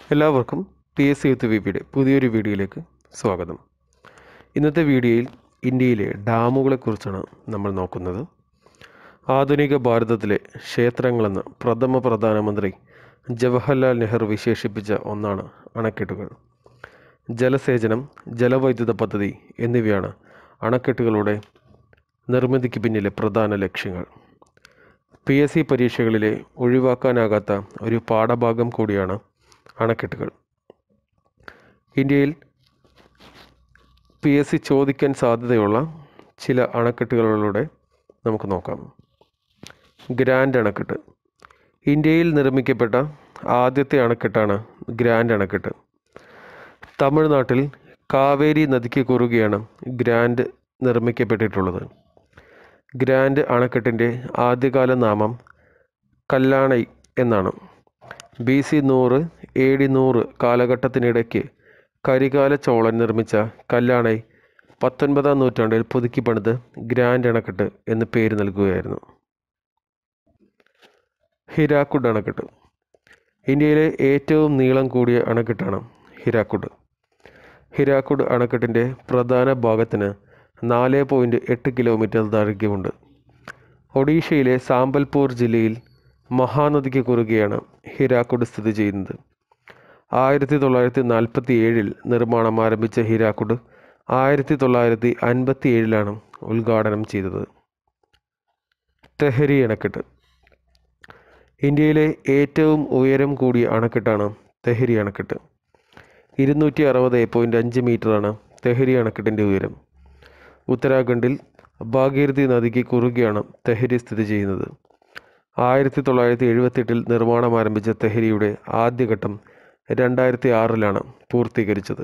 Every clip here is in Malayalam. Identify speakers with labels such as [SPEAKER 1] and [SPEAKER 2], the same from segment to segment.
[SPEAKER 1] എല്ലാവർക്കും പി എസ് സി യൂത്ത് വിപിയുടെ പുതിയൊരു വീഡിയോയിലേക്ക് സ്വാഗതം ഇന്നത്തെ വീഡിയോയിൽ ഇന്ത്യയിലെ ഡാമുകളെക്കുറിച്ചാണ് നമ്മൾ നോക്കുന്നത് ആധുനിക ഭാരതത്തിലെ ക്ഷേത്രങ്ങളെന്ന് പ്രഥമ പ്രധാനമന്ത്രി ജവഹർലാൽ നെഹ്റു വിശേഷിപ്പിച്ച ഒന്നാണ് അണക്കെട്ടുകൾ ജലസേചനം ജലവൈദ്യുത പദ്ധതി എന്നിവയാണ് അണക്കെട്ടുകളുടെ നിർമ്മിതിക്ക് പിന്നിലെ പ്രധാന ലക്ഷ്യങ്ങൾ പി എസ് സി പരീക്ഷകളിലെ ഒഴിവാക്കാനാകാത്ത ഒരു പാഠഭാഗം കൂടിയാണ് അണക്കെട്ടുകൾ ഇന്ത്യയിൽ പി എസ് സി ചോദിക്കാൻ സാധ്യതയുള്ള ചില അണക്കെട്ടുകളിലൂടെ നമുക്ക് നോക്കാം ഗ്രാൻഡ് അണക്കെട്ട് ഇന്ത്യയിൽ നിർമ്മിക്കപ്പെട്ട ആദ്യത്തെ അണക്കെട്ടാണ് ഗ്രാൻഡ് അണക്കെട്ട് തമിഴ്നാട്ടിൽ കാവേരി നദിക്ക് കുറുകെയാണ് ഗ്രാൻഡ് നിർമ്മിക്കപ്പെട്ടിട്ടുള്ളത് ഗ്രാൻഡ് അണക്കെട്ടിൻ്റെ ആദ്യകാല നാമം കല്ലാണൈ എന്നാണ് ബി സി നൂറ് എ ഡി നൂറ് കാലഘട്ടത്തിനിടയ്ക്ക് കരികാല ചോളൻ നിർമ്മിച്ച കല്ലാണൈ പത്തൊൻപതാം നൂറ്റാണ്ടിൽ പുതുക്കി പണിത് ഗ്രാൻഡ് അണക്കെട്ട് എന്ന് പേര് നൽകുകയായിരുന്നു ഹിരാക്കുഡ് അണക്കെട്ട് ഇന്ത്യയിലെ ഏറ്റവും നീളം കൂടിയ അണക്കെട്ടാണ് ഹിരാക്കുഡ് ഹിരാക്കുഡ് അണക്കെട്ടിൻ്റെ പ്രധാന ഭാഗത്തിന് നാല് പോയിൻറ്റ് എട്ട് കിലോമീറ്റർ ദൈർഘ്യമുണ്ട് ഒഡീഷയിലെ സാമ്പൽപൂർ ജില്ലയിൽ മഹാനദിക്ക് കുറുകെയാണ് ഹിരാക്കുഡ് സ്ഥിതി ചെയ്യുന്നത് ആയിരത്തി തൊള്ളായിരത്തി നാൽപ്പത്തി ഏഴിൽ നിർമ്മാണം ആരംഭിച്ച ഹിരാക്കുഡ് ആയിരത്തി തൊള്ളായിരത്തി അൻപത്തി ഏഴിലാണ് ഉദ്ഘാടനം ചെയ്തത് തെഹരി അണക്കെട്ട് ഇന്ത്യയിലെ ഏറ്റവും ഉയരം കൂടിയ അണക്കെട്ടാണ് തെഹരി അണക്കെട്ട് ഇരുന്നൂറ്റി അറുപത് പോയിൻറ്റ് അഞ്ച് മീറ്ററാണ് തെഹരി അണക്കെട്ടിൻ്റെ ഉയരം ഉത്തരാഖണ്ഡിൽ ഭാഗീരഥി നദിക്ക് കുറുകെയാണ് തെഹരി സ്ഥിതി ചെയ്യുന്നത് ആയിരത്തി തൊള്ളായിരത്തി എഴുപത്തെട്ടിൽ നിർമ്മാണം ആരംഭിച്ച തെഹരിയുടെ ആദ്യഘട്ടം രണ്ടായിരത്തി ആറിലാണ് പൂർത്തീകരിച്ചത്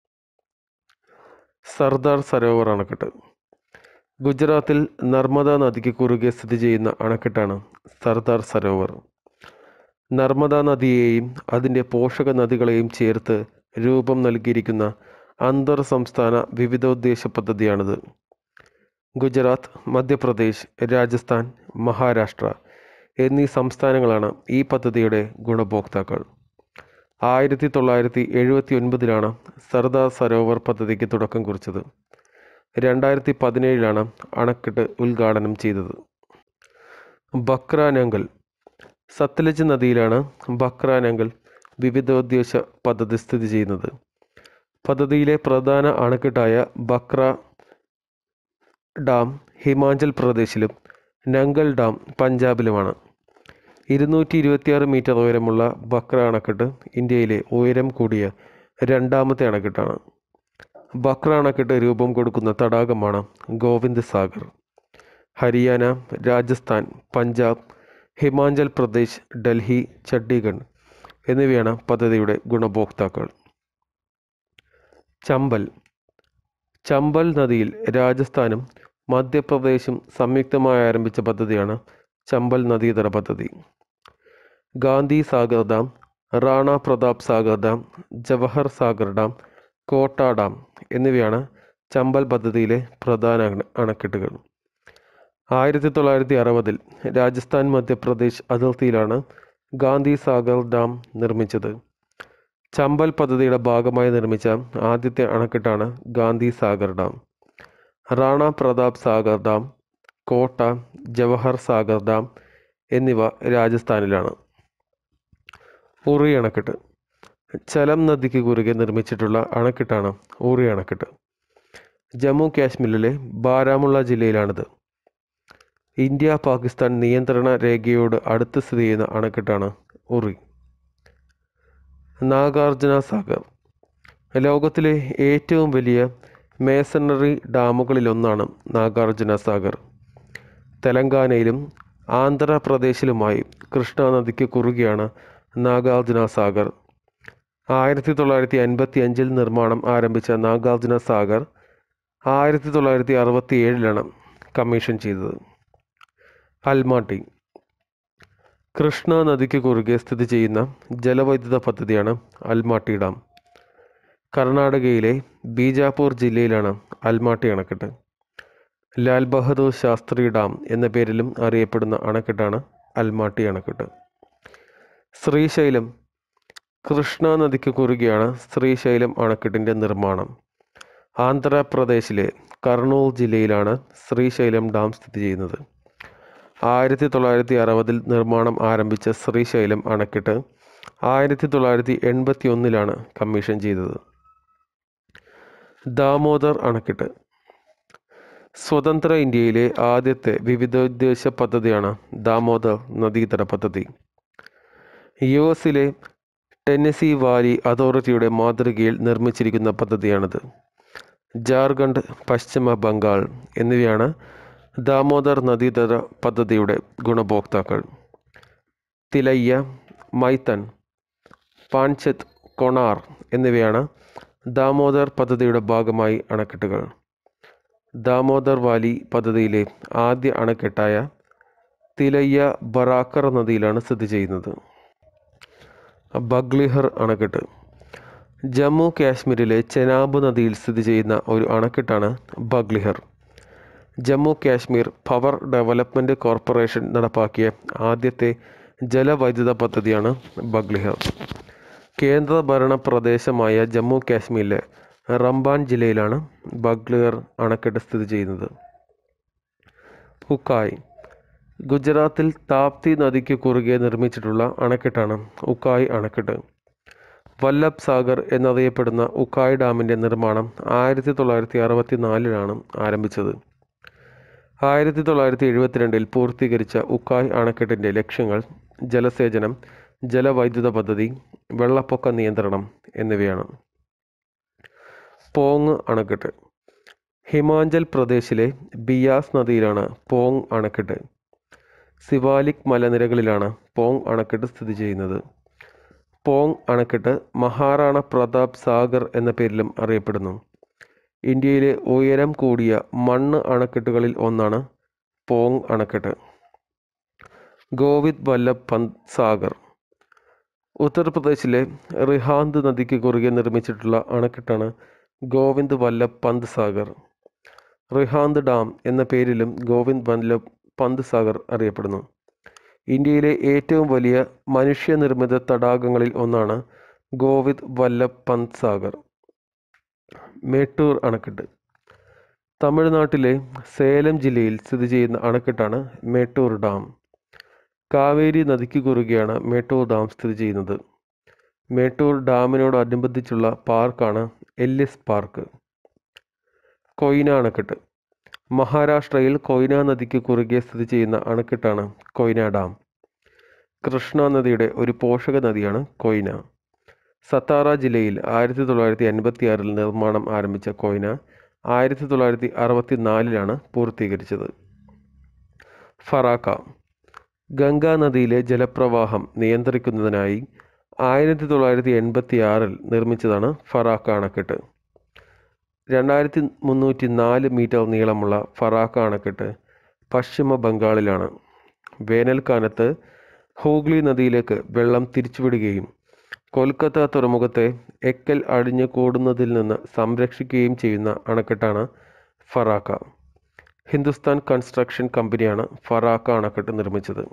[SPEAKER 1] സർദാർ സരോവർ അണക്കെട്ട് ഗുജറാത്തിൽ നർമ്മദ നദിക്ക് കുറുകെ സ്ഥിതി ചെയ്യുന്ന അണക്കെട്ടാണ് സർദാർ സരോവർ നർമ്മദ നദിയെയും അതിൻ്റെ പോഷക നദികളെയും ചേർത്ത് രൂപം നൽകിയിരിക്കുന്ന അന്തർ സംസ്ഥാന വിവിധോദ്ദേശ പദ്ധതിയാണിത് ഗുജറാത്ത് മധ്യപ്രദേശ് രാജസ്ഥാൻ മഹാരാഷ്ട്ര എന്നീ സംസ്ഥാനങ്ങളാണ് ഈ പദ്ധതിയുടെ ഗുണഭോക്താക്കൾ ആയിരത്തി തൊള്ളായിരത്തി എഴുപത്തി ഒൻപതിലാണ് സർദാർ സരോവർ പദ്ധതിക്ക് തുടക്കം കുറിച്ചത് രണ്ടായിരത്തി പതിനേഴിലാണ് അണക്കെട്ട് ഉദ്ഘാടനം ചെയ്തത് ബക്രാനങ്കൽ സത്ലജ് നദിയിലാണ് ബക്രാനങ്കൽ വിവിധോദ്ദേശ പദ്ധതി സ്ഥിതി ചെയ്യുന്നത് പദ്ധതിയിലെ പ്രധാന അണക്കെട്ടായ ബക്ര ഡാം ഹിമാചൽ പ്രദേശിലും നങ്കൽ ഡാം പഞ്ചാബിലുമാണ് ഇരുന്നൂറ്റി ഇരുപത്തിയാറ് മീറ്റർ ഉയരമുള്ള ബക്ര അണക്കെട്ട് ഇന്ത്യയിലെ ഉയരം കൂടിയ രണ്ടാമത്തെ അണക്കെട്ടാണ് ബക്ര അണക്കെട്ട് രൂപം കൊടുക്കുന്ന തടാകമാണ് ഗോവിന്ദ് സാഗർ ഹരിയാന രാജസ്ഥാൻ പഞ്ചാബ് ഹിമാചൽ പ്രദേശ് ഡൽഹി ചണ്ഡീഗഡ് എന്നിവയാണ് പദ്ധതിയുടെ ഗുണഭോക്താക്കൾ ചമ്പൽ ചമ്പൽ നദിയിൽ രാജസ്ഥാനും മധ്യപ്രദേശും സംയുക്തമായി ആരംഭിച്ച പദ്ധതിയാണ് ചമ്പൽ നദീതട പദ്ധതി Gandhi Sagar dam Rana Pratap Sagar dam Jawahar Sagar dam Kota dam എന്നിവയാണ് ചമ്പൽ പദ്ധതിയിലെ പ്രധാന അണ- അണക്കെട്ടുകൾ ആയിരത്തി തൊള്ളായിരത്തി അറുപതിൽ രാജസ്ഥാൻ മധ്യപ്രദേശ് അതിർത്തിയിലാണ് ഗാന്ധി സാഗർ ഡാം നിർമ്മിച്ചത് ചമ്പൽ പദ്ധതിയുടെ ഭാഗമായി നിർമ്മിച്ച ആദ്യത്തെ അണക്കെട്ടാണ് Gandhi Sagar dam Rana Pratap Sagar dam Kota Jawahar Sagar dam എന്നിവ രാജസ്ഥാനിലാണ് ഉറി അണക്കെട്ട് ചലം നദിക്ക് കുറുകെ നിർമ്മിച്ചിട്ടുള്ള അണക്കെട്ടാണ് ഉറി അണക്കെട്ട് ജമ്മു കാശ്മീരിലെ ബാരാമുള്ള ജില്ലയിലാണിത് ഇന്ത്യ പാകിസ്ഥാൻ നിയന്ത്രണ രേഖയോട് അടുത്ത് സ്ഥിതി ചെയ്യുന്ന അണക്കെട്ടാണ് ഉറി നാഗാർജുന സാഗർ ലോകത്തിലെ ഏറ്റവും വലിയ മേസണറി ഡാമുകളിലൊന്നാണ് നാഗാർജുന സാഗർ തെലങ്കാനയിലും ആന്ധ്രാപ്രദേശിലുമായി കൃഷ്ണ നദിക്ക് കുറുകെയാണ് നാഗാർജുന സാഗർ ആയിരത്തി തൊള്ളായിരത്തി അൻപത്തി അഞ്ചിൽ നിർമ്മാണം ആരംഭിച്ച നാഗാർജുന സാഗർ ആയിരത്തി തൊള്ളായിരത്തി അറുപത്തി ഏഴിലാണ് കമ്മീഷൻ ചെയ്തത് അൽമാട്ടി കൃഷ്ണ നദിക്ക് കുറുകെ സ്ഥിതി ചെയ്യുന്ന ജലവൈദ്യുത പദ്ധതിയാണ് അൽമാട്ടി ഡാം കർണാടകയിലെ ബീജാപൂർ ജില്ലയിലാണ് അൽമാട്ടി അണക്കെട്ട് ലാൽ ബഹദൂർ ശാസ്ത്രി ഡാം എന്ന പേരിലും അറിയപ്പെടുന്ന അണക്കെട്ടാണ് അൽമാട്ടി അണക്കെട്ട് ശ്രീശൈലം കൃഷ്ണ നദിക്ക് കുറുകെയാണ് ശ്രീശൈലം അണക്കെട്ടിൻ്റെ നിർമ്മാണം ആന്ധ്രാപ്രദേശിലെ കർണൂൽ ജില്ലയിലാണ് ശ്രീശൈലം ഡാം സ്ഥിതി ചെയ്യുന്നത് ആയിരത്തി തൊള്ളായിരത്തി അറുപതിൽ നിർമ്മാണം ആരംഭിച്ച ശ്രീശൈലം അണക്കെട്ട് ആയിരത്തി തൊള്ളായിരത്തി എൺപത്തി ഒന്നിലാണ് കമ്മീഷൻ ചെയ്തത് ദാമോദർ അണക്കെട്ട് സ്വതന്ത്ര ഇന്ത്യയിലെ ആദ്യത്തെ വിവിധോദ്ദേശ പദ്ധതിയാണ് ദാമോദർ നദീതട പദ്ധതി യു എസിലെ ടെന്നസി വാലി അതോറിറ്റിയുടെ മാതൃകയിൽ നിർമ്മിച്ചിരിക്കുന്ന പദ്ധതിയാണിത് ജാർഖണ്ഡ് പശ്ചിമ ബംഗാൾ എന്നിവയാണ് ദാമോദർ നദീതട പദ്ധതിയുടെ ഗുണഭോക്താക്കൾ തിലയ്യ മൈത്തൻ പാൻചത്ത് കൊണാർ എന്നിവയാണ് ദാമോദർ പദ്ധതിയുടെ ഭാഗമായി അണക്കെട്ടുകൾ ദാമോദർ വാലി പദ്ധതിയിലെ ആദ്യ അണക്കെട്ടായ തിലയ്യ ബറാക്കർ നദിയിലാണ് സ്ഥിതി ചെയ്യുന്നത് ബഗ്ലിഹർ അണക്കെട്ട് ജമ്മു കാശ്മീരിലെ ചെനാബ് നദിയിൽ സ്ഥിതി ചെയ്യുന്ന ഒരു അണക്കെട്ടാണ് Baglihar Jammu Kashmir power development corporation നടപ്പാക്കിയ ആദ്യത്തെ ജലവൈദ്യുത പദ്ധതിയാണ് ബഗ്ലിഹർ കേന്ദ്രഭരണ പ്രദേശമായ ജമ്മു കാശ്മീരിലെ റംബാൻ ജില്ലയിലാണ് ബഗ്ലിഹർ അണക്കെട്ട് സ്ഥിതി ചെയ്യുന്നത് ഉക്കായ് ഗുജറാത്തിൽ താപ്തി നദിക്ക് കുറുകെ നിർമ്മിച്ചിട്ടുള്ള അണക്കെട്ടാണ് ഉക്കായ് അണക്കെട്ട് വല്ലഭ് സാഗർ എന്നറിയപ്പെടുന്ന ഉക്കായ് ഡാമിൻ്റെ നിർമ്മാണം ആയിരത്തി തൊള്ളായിരത്തി അറുപത്തി നാലിലാണ് ആരംഭിച്ചത് ആയിരത്തി തൊള്ളായിരത്തി എഴുപത്തിരണ്ടിൽ പൂർത്തീകരിച്ച ഉക്കായ് അണക്കെട്ടിൻ്റെ ലക്ഷ്യങ്ങൾ ജലസേചനം ജലവൈദ്യുത പദ്ധതി വെള്ളപ്പൊക്ക നിയന്ത്രണം എന്നിവയാണ് പോങ് അണക്കെട്ട് ഹിമാചൽ പ്രദേശിലെ ബിയാസ് നദിയിലാണ് പോങ് അണക്കെട്ട് സിവാലിക് മലനിരകളിലാണ് പോങ് അണക്കെട്ട് സ്ഥിതി ചെയ്യുന്നത് പോങ് അണക്കെട്ട് മഹാറാണ പ്രതാപ് സാഗർ എന്ന പേരിലും അറിയപ്പെടുന്നു ഇന്ത്യയിലെ ഉയരം കൂടിയ മണ്ണ് അണക്കെട്ടുകളിൽ ഒന്നാണ് പോങ് അണക്കെട്ട് ഗോവിന്ദ് വല്ലഭ് പന്ത് സാഗർ ഉത്തർപ്രദേശിലെ റിഹാന്ത് നദിക്ക് കുറുകെ നിർമ്മിച്ചിട്ടുള്ള അണക്കെട്ടാണ് ഗോവിന്ദ് വല്ലഭ് പന്ത് സാഗർ റിഹാന്ത് ഡാം എന്ന പേരിലും ഗോവിന്ദ് വല്ലഭ് പന്ത് സാഗർ അറിയപ്പെടുന്നു ഇന്ത്യയിലെ ഏറ്റവും വലിയ മനുഷ്യനിർമ്മിത തടാകങ്ങളിൽ ഒന്നാണ് ഗോവിന്ദ് വല്ലഭ് പന്ത് സാഗർ മേട്ടൂർ അണക്കെട്ട് തമിഴ്നാട്ടിലെ സേലം ജില്ലയിൽ സ്ഥിതി ചെയ്യുന്ന അണക്കെട്ടാണ് മേട്ടൂർ ഡാം കാവേരി നദിക്ക് കുറുകെയാണ് മേട്ടൂർ ഡാം സ്ഥിതി ചെയ്യുന്നത് മേട്ടൂർ ഡാമിനോടനുബന്ധിച്ചുള്ള പാർക്കാണ് എല്ലിസ് പാർക്ക് കൊയ്ന അണക്കെട്ട് മഹാരാഷ്ട്രയിൽ കൊയ്ന നദിക്ക് കുറുകെ സ്ഥിതി ചെയ്യുന്ന അണക്കെട്ടാണ് കൊയ്ന ഡാം കൃഷ്ണ നദിയുടെ ഒരു പോഷക നദിയാണ് കൊയ്ന സത്താറ ജില്ലയിൽ ആയിരത്തി തൊള്ളായിരത്തി അൻപത്തി ആറിൽ നിർമ്മാണം ആരംഭിച്ച കൊയ്ന ആയിരത്തി തൊള്ളായിരത്തി അറുപത്തി നാലിലാണ് പൂർത്തീകരിച്ചത് ഫറാക്ക ഗംഗാ നദിയിലെ ജലപ്രവാഹം നിയന്ത്രിക്കുന്നതിനായി ആയിരത്തി തൊള്ളായിരത്തി എൺപത്തി ആറിൽ നിർമ്മിച്ചതാണ് ഫറാക്ക അണക്കെട്ട് രണ്ടായിരത്തി മുന്നൂറ്റി നാല് മീറ്റർ നീളമുള്ള ഫറാക്ക അണക്കെട്ട് പശ്ചിമ ബംഗാളിലാണ് വേനൽക്കാലത്ത് ഹൂഗ്ലി നദിയിലേക്ക് വെള്ളം തിരിച്ചുവിടുകയും കൊൽക്കത്ത തുറമുഖത്തെ എക്കൽ അടിഞ്ഞു കൂടുന്നതിൽ നിന്ന് സംരക്ഷിക്കുകയും ചെയ്യുന്ന അണക്കെട്ടാണ് ഫറാക്ക ഹിന്ദുസ്ഥാൻ കൺസ്ട്രക്ഷൻ കമ്പനിയാണ് ഫറാക്ക അണക്കെട്ട് നിർമ്മിച്ചത്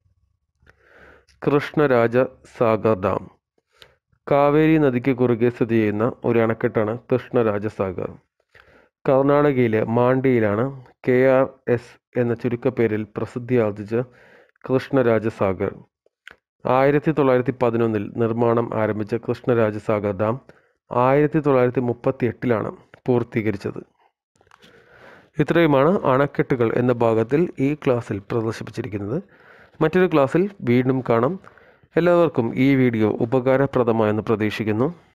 [SPEAKER 1] കൃഷ്ണരാജ സാഗർ ഡാം കാവേരി നദിക്ക് കുറുകെ സ്ഥിതി ചെയ്യുന്ന ഒരു അണക്കെട്ടാണ് കൃഷ്ണരാജസാഗർ കർണാടകയിലെ മാണ്ടിയിലാണ് കെ ആർ എസ് എന്ന ചുരുക്കപ്പേരിൽ പ്രസിദ്ധിയാർജിച്ച കൃഷ്ണരാജസാഗർ ആയിരത്തി തൊള്ളായിരത്തി പതിനൊന്നിൽ നിർമ്മാണം ആരംഭിച്ച കൃഷ്ണരാജസാഗർ ഡാം ആയിരത്തി തൊള്ളായിരത്തി മുപ്പത്തി എട്ടിലാണ് പൂർത്തീകരിച്ചത് ഇത്രയുമാണ് അണക്കെട്ടുകൾ എന്ന ഭാഗത്തിൽ ഈ ക്ലാസ്സിൽ പ്രദർശിപ്പിച്ചിരിക്കുന്നത് മറ്റൊരു ക്ലാസ്സിൽ വീണ്ടും കാണാം എല്ലാവർക്കും ഈ വീഡിയോ ഉപകാരപ്രദമായെന്ന് പ്രതീക്ഷിക്കുന്നു